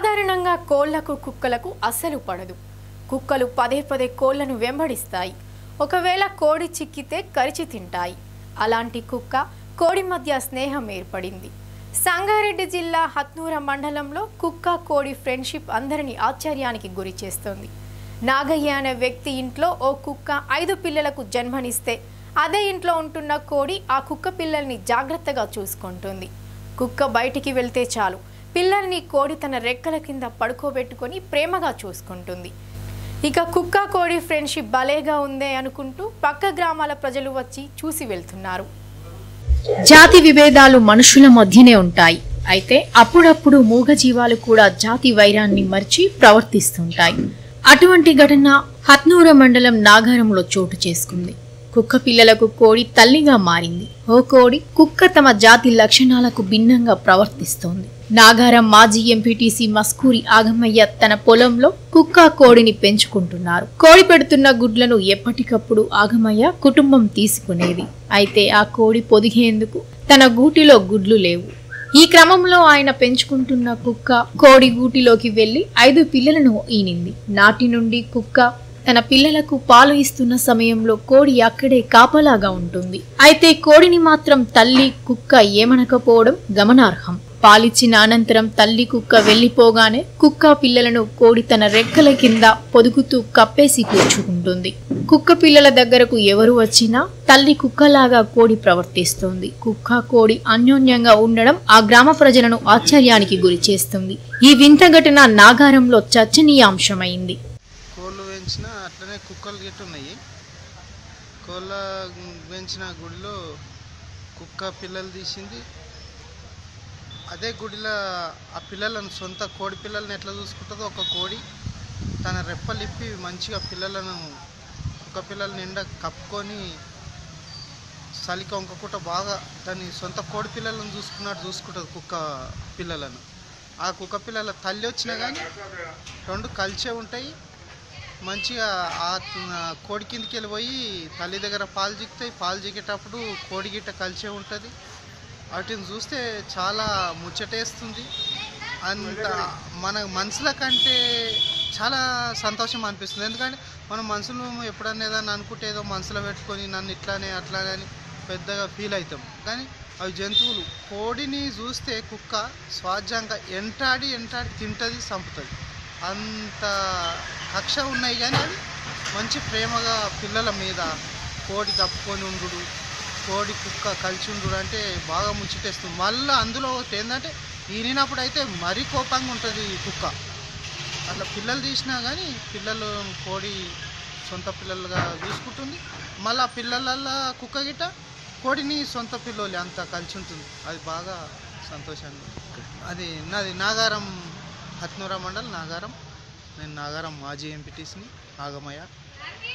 సాధారణంగా కోళ్లకు కుక్కలకు అస్సలు పడదు కుక్కలు పదే పదే కోళ్లను వెంబడిస్తాయి ఒకవేళ కోడి చిక్కితే కరిచి తింటాయి అలాంటి కుక్క కోడి మధ్య స్నేహం ఏర్పడింది సంగారెడ్డి జిల్లా హత్నూర మండలంలో కుక్క కోడి ఫ్రెండ్షిప్ అందరినీ ఆశ్చర్యానికి గురి చేస్తోంది నాగయ్య అనే వ్యక్తి ఇంట్లో ఓ కుక్క ఐదు పిల్లలకు జన్మనిస్తే అదే ఇంట్లో ఉంటున్న కోడి ఆ కుక్క పిల్లల్ని జాగ్రత్తగా చూసుకుంటుంది కుక్క బయటికి వెళ్తే చాలు పిల్లల్ని కోడి తన రెక్కల కింద పడుకోబెట్టుకొని ప్రేమగా చూసుకుంటుంది ఇక కుక్క కోడి ఫ్రెండ్షిప్ భలేగా ఉందే అనుకుంటూ పక్క గ్రామాల ప్రజలు వచ్చి చూసి వెళ్తున్నారు జాతి విభేదాలు మనుషుల మధ్యనే ఉంటాయి అయితే అప్పుడప్పుడు మూగజీవాలు కూడా జాతి వైరాన్ని మర్చి ప్రవర్తిస్తుంటాయి అటువంటి ఘటన హత్నూర మండలం నాగారంలో చోటు చేసుకుంది కుక్క పిల్లలకు కోడి తల్లిగా మారింది ఓ కోడి కుక్క తమ జాతి లక్షణాలకు భిన్నంగా ప్రవర్తిస్తోంది నాగారం మాజీ ఎంపీటీసీ మస్కూరి ఆగమయ్య తన పొలంలో కుక్క కోడిని పెంచుకుంటున్నారు కోడి పెడుతున్న గుడ్లను ఎప్పటికప్పుడు ఆగమయ్య కుటుంబం తీసుకునేది అయితే ఆ కోడి పొదిగేందుకు తన గూటిలో గుడ్లు లేవు ఈ క్రమంలో ఆయన పెంచుకుంటున్న కుక్క కోడి గూటిలోకి వెళ్లి ఐదు పిల్లలను ఈనింది నాటి నుండి కుక్క తన పిల్లలకు పాలు ఇస్తున్న సమయంలో కోడి అక్కడే కాపలాగా ఉంటుంది అయితే కోడిని మాత్రం తల్లి కుక్క ఏమనకపోవడం గమనార్హం పాలిచ్చిన అనంతరం తల్లి కుక్క వెళ్లిపోగానే కుక్క పిల్లలను కోడి తన రెక్కల కింద పొదుగుతూ కప్పేసి కూర్చుకుంటుంది కుక్క పిల్లల దగ్గరకు ఎవరు వచ్చినా తల్లి కుక్కలాగా కోడి ప్రవర్తిస్తోంది కుక్క కోడి అన్యోన్యంగా ఉండడం ఆ గ్రామ ప్రజలను ఆశ్చర్యానికి గురి చేస్తుంది ఈ వింత ఘటన నాగారంలో చర్చనీయాంశమైంది కోళ్ళు పెంచిన అట్లనే కుక్కలు గిట్ట ఉన్నాయి కోళ్ళ పెంచిన గుడిలో కుక్క పిల్లలు తీసింది అదే గుడిలో ఆ పిల్లలను సొంత కోడి పిల్లల్ని ఎట్లా చూసుకుంటుందో ఒక కోడి తన రెప్పలిప్పి మంచిగా పిల్లలను కుక్క పిల్లల నిండా కప్పుకొని చలికి వంకకుండా బాగా దాని సొంత కోడి పిల్లలను చూసుకున్నట్టు చూసుకుంటుంది కుక్క పిల్లలను ఆ కుక్క పిల్లల తల్లి వచ్చినా కానీ రెండు కలిసే ఉంటాయి మంచిగా ఆ త- కోడి కిందికి వెళ్ళిపోయి తల్లి దగ్గర పాలు జిక్కుతాయి పాలు జిగేటప్పుడు కోడి గిట్ట కలిసే ఉంటుంది వాటిని చూస్తే చాలా ముచ్చటేస్తుంది అంత మన మనుషుల కంటే చాలా సంతోషం అనిపిస్తుంది ఎందుకంటే మనం మనుషులు ఎప్పుడన్నా ఏదన్నా అనుకుంటే ఏదో మనసులో పెట్టుకొని నన్ను ఇట్లానే అట్లానే అని పెద్దగా ఫీల్ అవుతాం కానీ అవి జంతువులు కోడిని చూస్తే కుక్క స్వాజ్యంగా ఎంటాడి ఎంటాడి తింటుంది చంపుతుంది అంత కక్ష ఉన్నాయి కానీ అవి మంచి ప్రేమగా పిల్లల మీద కోడి కప్పుకొని ఉండు కోడి కుక్క కలిసి ఉండు అంటే బాగా ముచ్చటేస్తుంది మళ్ళీ అందులో ఒకటి ఏంటంటే ఈనినప్పుడు అయితే మరీ కోపంగా ఉంటుంది ఈ కుక్క అట్లా పిల్లలు తీసినా కానీ పిల్లలు కోడి సొంత పిల్లలుగా చూసుకుంటుంది మళ్ళీ ఆ పిల్లలల్లో కుక్క గిట్ట కోడిని సొంత పిల్లలు అంత కలిసి ఉంటుంది అది బాగా సంతోషంగా అది నాది నాగారం హత్నూరా మండల్ నాగారం నేను నాగారం మాజీ ఎంపీటీస్ని ఆగమయ్య